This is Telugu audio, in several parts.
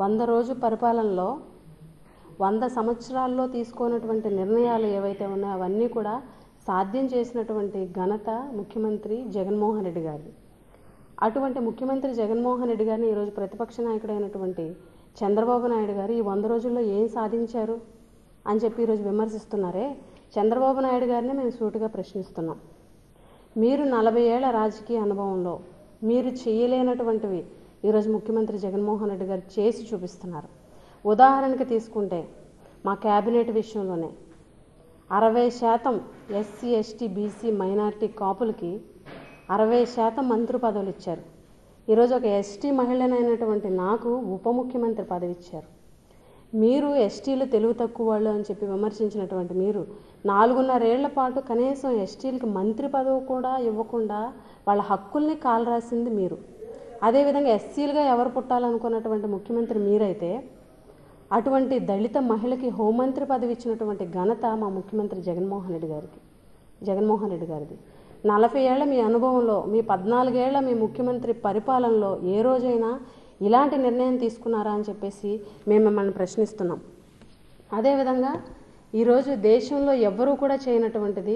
వంద రోజు పరిపాలనలో వంద సంవత్సరాల్లో తీసుకున్నటువంటి నిర్ణయాలు ఏవైతే ఉన్నాయో అవన్నీ కూడా సాధ్యం చేసినటువంటి ఘనత ముఖ్యమంత్రి జగన్మోహన్ రెడ్డి గారిది అటువంటి ముఖ్యమంత్రి జగన్మోహన్ రెడ్డి గారిని ఈరోజు ప్రతిపక్ష నాయకుడైనటువంటి చంద్రబాబు నాయుడు గారు ఈ వంద రోజుల్లో ఏం సాధించారు అని చెప్పి ఈరోజు విమర్శిస్తున్నారే చంద్రబాబు నాయుడు గారిని మేము సూటిగా ప్రశ్నిస్తున్నాం మీరు నలభై ఏళ్ల రాజకీయ అనుభవంలో మీరు చేయలేనటువంటివి ఈరోజు ముఖ్యమంత్రి జగన్మోహన్ రెడ్డి గారు చేసి చూపిస్తున్నారు ఉదాహరణకి తీసుకుంటే మా క్యాబినెట్ విషయంలోనే అరవై శాతం ఎస్సీ ఎస్టీ బీసీ మైనారిటీ కాపులకి అరవై శాతం మంత్రి పదవులు ఇచ్చారు ఈరోజు ఒక ఎస్టీ మహిళనైనటువంటి నాకు ఉప ముఖ్యమంత్రి పదవి ఇచ్చారు మీరు ఎస్టీలు తెలుగు తక్కువ వాళ్ళు అని చెప్పి విమర్శించినటువంటి మీరు నాలుగున్నరేళ్ల పాటు కనీసం ఎస్టీలకు మంత్రి పదవి కూడా ఇవ్వకుండా వాళ్ళ హక్కుల్ని కాలరాసింది మీరు అదేవిధంగా ఎస్సీలుగా ఎవరు పుట్టాలనుకున్నటువంటి ముఖ్యమంత్రి మీరైతే అటువంటి దళిత మహిళకి హోంమంత్రి పదవి ఇచ్చినటువంటి ఘనత మా ముఖ్యమంత్రి జగన్మోహన్ రెడ్డి గారికి జగన్మోహన్ రెడ్డి గారిది నలభై ఏళ్ల మీ అనుభవంలో మీ పద్నాలుగేళ్ల మీ ముఖ్యమంత్రి పరిపాలనలో ఏ రోజైనా ఇలాంటి నిర్ణయం తీసుకున్నారా అని చెప్పేసి మేము మిమ్మల్ని ప్రశ్నిస్తున్నాం అదేవిధంగా ఈరోజు దేశంలో ఎవ్వరూ కూడా చేయనటువంటిది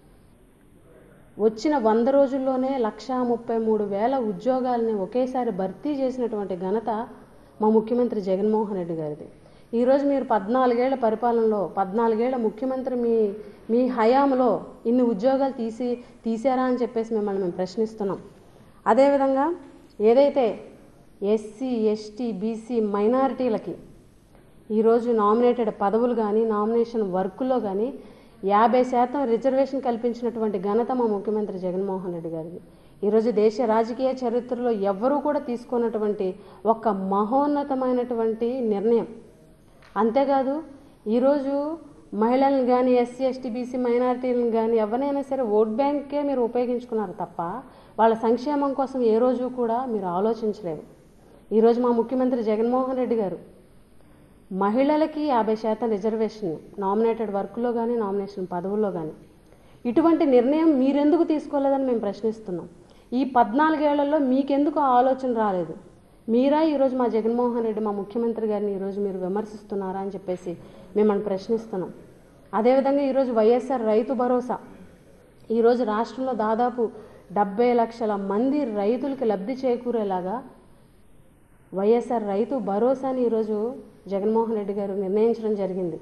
వచ్చిన వంద రోజుల్లోనే లక్షా ముప్పై మూడు వేల ఉద్యోగాలని ఒకేసారి భర్తీ చేసినటువంటి ఘనత మా ముఖ్యమంత్రి జగన్మోహన్ రెడ్డి గారిది ఈరోజు మీరు పద్నాలుగేళ్ల పరిపాలనలో పద్నాలుగేళ్ల ముఖ్యమంత్రి మీ మీ హయాంలో ఇన్ని ఉద్యోగాలు తీసి తీసారా అని చెప్పేసి మిమ్మల్ని మేము ప్రశ్నిస్తున్నాం అదేవిధంగా ఏదైతే ఎస్సీ ఎస్టీ బీసీ మైనారిటీలకి ఈరోజు నామినేటెడ్ పదవులు కానీ నామినేషన్ వర్కుల్లో కానీ యాభై శాతం రిజర్వేషన్ కల్పించినటువంటి ఘనత మా ముఖ్యమంత్రి జగన్మోహన్ రెడ్డి గారిది ఈరోజు దేశ రాజకీయ చరిత్రలో ఎవ్వరూ కూడా తీసుకున్నటువంటి ఒక మహోన్నతమైనటువంటి నిర్ణయం అంతేకాదు ఈరోజు మహిళలను కానీ ఎస్సీ ఎస్టీ బీసీ మైనారిటీలను కానీ ఎవరినైనా సరే ఓట్ బ్యాంకే మీరు ఉపయోగించుకున్నారు తప్ప వాళ్ళ సంక్షేమం కోసం ఏ రోజు కూడా మీరు ఆలోచించలేదు ఈరోజు మా ముఖ్యమంత్రి జగన్మోహన్ రెడ్డి గారు మహిళలకి యాభై శాతం రిజర్వేషన్ నామినేటెడ్ వర్క్లో కానీ నామినేషన్ పదవుల్లో కానీ ఇటువంటి నిర్ణయం మీరెందుకు తీసుకోలేదని మేము ప్రశ్నిస్తున్నాం ఈ పద్నాలుగేళ్లలో మీకెందుకు ఆ ఆలోచన రాలేదు మీరా ఈరోజు మా జగన్మోహన్ రెడ్డి మా ముఖ్యమంత్రి గారిని ఈరోజు మీరు విమర్శిస్తున్నారా అని చెప్పేసి మిమ్మల్ని ప్రశ్నిస్తున్నాం అదేవిధంగా ఈరోజు వైఎస్ఆర్ రైతు భరోసా ఈరోజు రాష్ట్రంలో దాదాపు డెబ్బై లక్షల మంది రైతులకి లబ్ధి చేకూరేలాగా వైఎస్ఆర్ రైతు భరోసాని ఈరోజు జగన్మోహన్ రెడ్డి గారు నిర్ణయించడం జరిగింది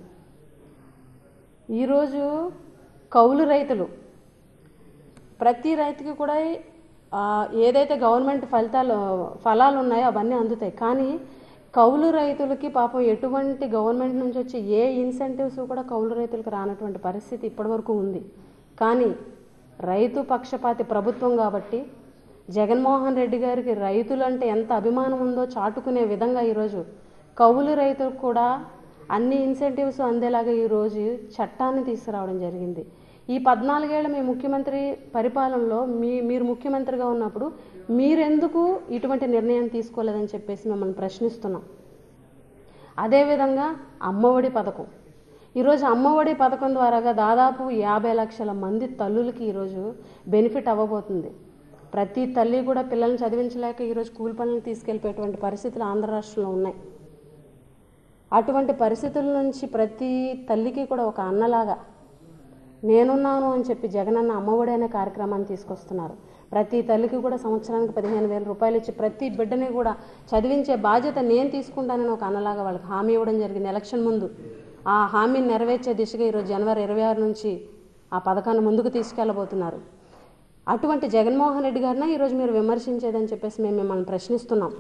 ఈరోజు కౌలు రైతులు ప్రతి రైతుకి కూడా ఆ, ఏదైతే గవర్నమెంట్ ఫలితాలు ఫలాలు ఉన్నాయో అవన్నీ అందుతాయి కానీ కౌలు రైతులకి పాపం ఎటువంటి గవర్నమెంట్ నుంచి వచ్చే ఏ ఇన్సెంటివ్స్ కూడా కౌలు రైతులకు రానటువంటి పరిస్థితి ఇప్పటివరకు ఉంది కానీ రైతు పక్షపాతి ప్రభుత్వం కాబట్టి జగన్మోహన్ రెడ్డి గారికి రైతులంటే ఎంత అభిమానం ఉందో చాటుకునే విధంగా ఈరోజు కౌలు రైతులకు కూడా అన్ని ఇన్సెంటివ్స్ అందేలాగా ఈరోజు చట్టాన్ని తీసుకురావడం జరిగింది ఈ పద్నాలుగేళ్ల మీ ముఖ్యమంత్రి పరిపాలనలో మీ మీరు ముఖ్యమంత్రిగా ఉన్నప్పుడు మీరెందుకు ఇటువంటి నిర్ణయం తీసుకోలేదని చెప్పేసి మిమ్మల్ని ప్రశ్నిస్తున్నాం అదేవిధంగా అమ్మఒడి పథకం ఈరోజు అమ్మఒడి పథకం ద్వారాగా దాదాపు యాభై లక్షల మంది తల్లులకి ఈరోజు బెనిఫిట్ అవ్వబోతుంది ప్రతి తల్లి కూడా పిల్లల్ని చదివించలేక ఈరోజు స్కూల్ పనులకు తీసుకెళ్ళిపోయేటువంటి పరిస్థితులు ఆంధ్ర రాష్ట్రంలో ఉన్నాయి అటువంటి పరిస్థితుల నుంచి ప్రతి తల్లికి కూడా ఒక అన్నలాగా నేనున్నాను అని చెప్పి జగనన్న అమ్మఒడి అనే కార్యక్రమాన్ని తీసుకొస్తున్నారు ప్రతి తల్లికి కూడా సంవత్సరానికి పదిహేను వేల రూపాయలు ఇచ్చి ప్రతి బిడ్డని కూడా చదివించే బాధ్యత నేను తీసుకుంటానని ఒక అన్నలాగా వాళ్ళకి హామీ ఇవ్వడం జరిగింది ఎలక్షన్ ముందు ఆ హామీని నెరవేర్చే దిశగా ఈరోజు జనవరి ఇరవై ఆరు నుంచి ఆ పథకాన్ని ముందుకు తీసుకెళ్ళబోతున్నారు అటువంటి జగన్మోహన్ రెడ్డి గారిన ఈరోజు మీరు విమర్శించేదని చెప్పేసి మేము మిమ్మల్ని ప్రశ్నిస్తున్నాం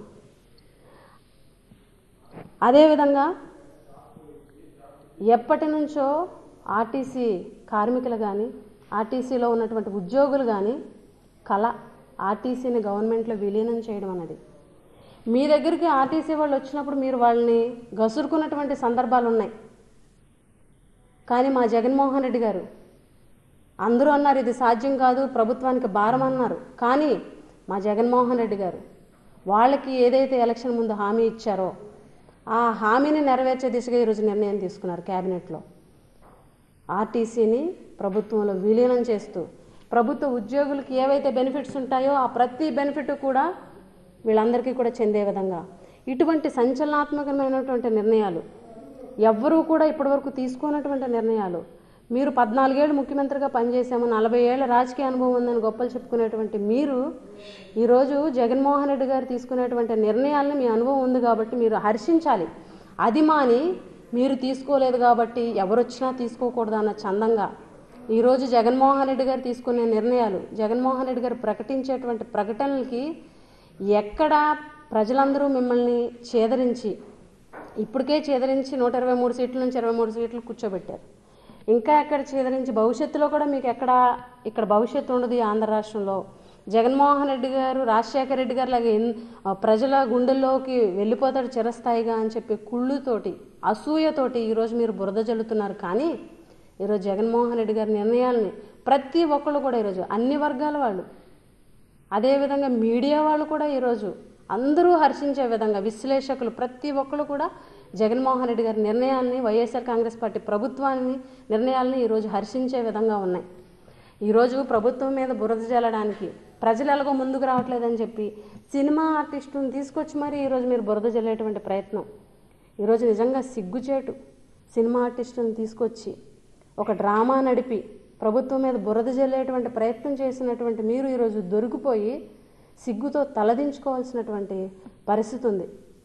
అదేవిధంగా ఎప్పటి నుంచో ఆర్టీసీ కార్మికులు కానీ ఆర్టీసీలో ఉన్నటువంటి ఉద్యోగులు కానీ కళ ఆర్టీసీని గవర్నమెంట్లో విలీనం చేయడం అన్నది మీ దగ్గరికి ఆర్టీసీ వాళ్ళు వచ్చినప్పుడు మీరు వాళ్ళని గసురుకున్నటువంటి సందర్భాలు ఉన్నాయి కానీ మా జగన్మోహన్ రెడ్డి గారు అందరూ అన్నారు ఇది సాధ్యం కాదు ప్రభుత్వానికి భారం అన్నారు కానీ మా జగన్మోహన్ రెడ్డి గారు వాళ్ళకి ఏదైతే ఎలక్షన్ ముందు హామీ ఇచ్చారో ఆ హామీని నెరవేర్చే దిశగా ఈరోజు నిర్ణయం తీసుకున్నారు క్యాబినెట్లో ఆర్టీసీని ప్రభుత్వంలో విలీనం చేస్తూ ప్రభుత్వ ఉద్యోగులకి ఏవైతే బెనిఫిట్స్ ఉంటాయో ఆ ప్రతి బెనిఫిట్ కూడా వీళ్ళందరికీ కూడా చెందే విధంగా ఇటువంటి సంచలనాత్మకమైనటువంటి నిర్ణయాలు ఎవ్వరూ కూడా ఇప్పటివరకు తీసుకున్నటువంటి నిర్ణయాలు మీరు పద్నాలుగేళ్ళు ముఖ్యమంత్రిగా పనిచేశాము నలభై ఏళ్ళ రాజకీయ అనుభవం ఉందని గొప్పలు చెప్పుకునేటువంటి మీరు ఈరోజు జగన్మోహన్ రెడ్డి గారు తీసుకునేటువంటి నిర్ణయాలను మీ అనుభవం ఉంది కాబట్టి మీరు హర్షించాలి అది మాని మీరు తీసుకోలేదు కాబట్టి ఎవరొచ్చినా తీసుకోకూడదు అన్న చందంగా ఈరోజు జగన్మోహన్ రెడ్డి గారు తీసుకునే నిర్ణయాలు జగన్మోహన్ రెడ్డి గారు ప్రకటించేటువంటి ప్రకటనలకి ఎక్కడ ప్రజలందరూ మిమ్మల్ని చేదరించి ఇప్పటికే చేదరించి నూట ఇరవై మూడు సీట్ల నుంచి ఇరవై మూడు సీట్లు కూర్చోబెట్టారు ఇంకా ఎక్కడ చేదరించి భవిష్యత్తులో కూడా మీకు ఎక్కడ ఇక్కడ భవిష్యత్తు ఉండదు ఈ ఆంధ్ర రాష్ట్రంలో జగన్మోహన్ రెడ్డి గారు రాజశేఖర రెడ్డి గారు లాగా ఎన్- ఆ, ప్రజల గుండెల్లోకి వెళ్ళిపోతాడు చిరస్థాయిగా అని చెప్పి కుళ్ళుతోటి అసూయతోటి ఈరోజు మీరు బురద జల్లుతున్నారు కానీ ఈరోజు జగన్మోహన్ రెడ్డి గారి నిర్ణయాల్ని ప్రతి ఒక్కళ్ళు కూడా ఈరోజు అన్ని వర్గాల వాళ్ళు అదేవిధంగా మీడియా వాళ్ళు కూడా ఈరోజు అందరూ హర్షించే విధంగా విశ్లేషకులు ప్రతి ఒక్కరు కూడా జగన్మోహన్ రెడ్డి గారి నిర్ణయాల్ని వైఎస్ఆర్ కాంగ్రెస్ పార్టీ ప్రభుత్వాన్ని నిర్ణయాల్ని ఈరోజు హర్షించే విధంగా ఉన్నాయి ఈరోజు ప్రభుత్వం మీద బురద జల్లడానికి ప్రజలు ఎలాగో ముందుకు రావట్లేదని చెప్పి సినిమా ఆర్టిస్టులను తీసుకొచ్చి మరి ఈరోజు మీరు బురద జల్లేటువంటి ప్రయత్నం ఈరోజు నిజంగా సిగ్గుచేటు సినిమా ఆర్టిస్టులను తీసుకొచ్చి ఒక డ్రామా నడిపి ప్రభుత్వం మీద బురద జల్లేటువంటి ప్రయత్నం చేసినటువంటి మీరు ఈరోజు దొరికిపోయి సిగ్గుతో తలదించుకోవాల్సినటువంటి పరిస్థితి ఉంది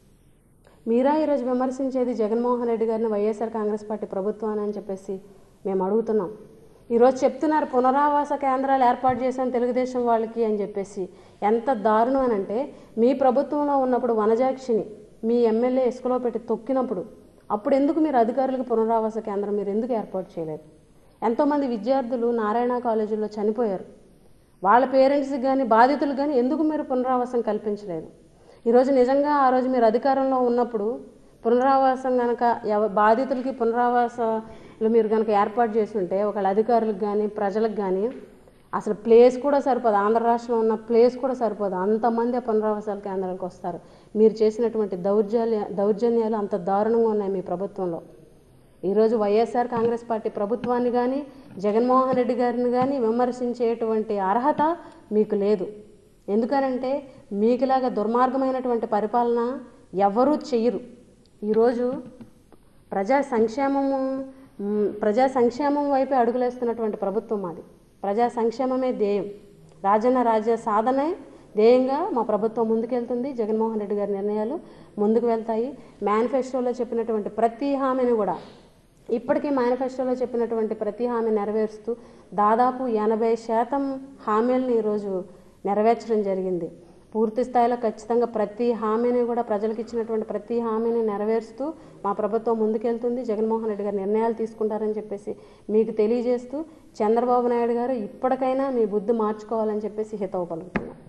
మీరా ఈరోజు విమర్శించేది జగన్మోహన్ రెడ్డి గారిని వైఎస్ఆర్ కాంగ్రెస్ పార్టీ ప్రభుత్వాన్ని అని చెప్పేసి మేము అడుగుతున్నాం ఈరోజు చెప్తున్నారు పునరావాస కేంద్రాలు ఏర్పాటు చేశాం తెలుగుదేశం వాళ్ళకి అని చెప్పేసి ఎంత దారుణం అని అంటే మీ ప్రభుత్వంలో ఉన్నప్పుడు వనజాక్షిని మీ ఎమ్మెల్యే ఇసుకలో పెట్టి తొక్కినప్పుడు అప్పుడు ఎందుకు మీరు అధికారులకు పునరావాస కేంద్రం మీరు ఎందుకు ఏర్పాటు చేయలేదు ఎంతోమంది విద్యార్థులు నారాయణ కాలేజీలో చనిపోయారు వాళ్ళ పేరెంట్స్కి కానీ బాధితులకు కానీ ఎందుకు మీరు పునరావాసం కల్పించలేదు ఈరోజు నిజంగా ఆ రోజు మీరు అధికారంలో ఉన్నప్పుడు పునరావాసం కనుక ఎవ బాధితులకి పునరావాసాలు మీరు కనుక ఏర్పాటు చేసి ఉంటే ఒకళ్ళ అధికారులకు కానీ ప్రజలకు కానీ అసలు ప్లేస్ కూడా సరిపోదు ఆంధ్ర రాష్ట్రంలో ఉన్న ప్లేస్ కూడా సరిపోదు అంతమంది ఆ పునరావాసాల కేంద్రాలకు వస్తారు మీరు చేసినటువంటి దౌర్జన్య దౌర్జన్యాలు అంత దారుణంగా ఉన్నాయి మీ ప్రభుత్వంలో ఈరోజు వైఎస్ఆర్ కాంగ్రెస్ పార్టీ ప్రభుత్వాన్ని కానీ జగన్మోహన్ రెడ్డి గారిని కానీ విమర్శించేటువంటి అర్హత మీకు లేదు ఎందుకనంటే మీకులాగా దుర్మార్గమైనటువంటి పరిపాలన ఎవరూ చెయ్యరు ఈరోజు ప్రజా సంక్షేమము మ్, ప్రజా సంక్షేమం వైపే అడుగులేస్తున్నటువంటి ప్రభుత్వం మాది ప్రజా సంక్షేమమే ధ్యేయం రాజన్న రాజ్య సాధనే ధ్యేయంగా మా ప్రభుత్వం ముందుకెళ్తుంది జగన్మోహన్ రెడ్డి గారి నిర్ణయాలు ముందుకు వెళ్తాయి మేనిఫెస్టోలో చెప్పినటువంటి ప్రతి హామీని కూడా ఇప్పటికీ మేనిఫెస్టోలో చెప్పినటువంటి ప్రతి హామీ నెరవేరుస్తూ దాదాపు ఎనభై శాతం హామీలను ఈరోజు నెరవేర్చడం జరిగింది పూర్తి స్థాయిలో ఖచ్చితంగా ప్రతి హామీని కూడా ప్రజలకు ఇచ్చినటువంటి ప్రతి హామీని నెరవేరుస్తూ మా ప్రభుత్వం ముందుకెళ్తుంది జగన్మోహన్ రెడ్డి గారు నిర్ణయాలు తీసుకుంటారని చెప్పేసి మీకు తెలియజేస్తూ చంద్రబాబు నాయుడు గారు ఇప్పటికైనా మీ బుద్ధి మార్చుకోవాలని చెప్పేసి హితవు పలుకుతున్నాం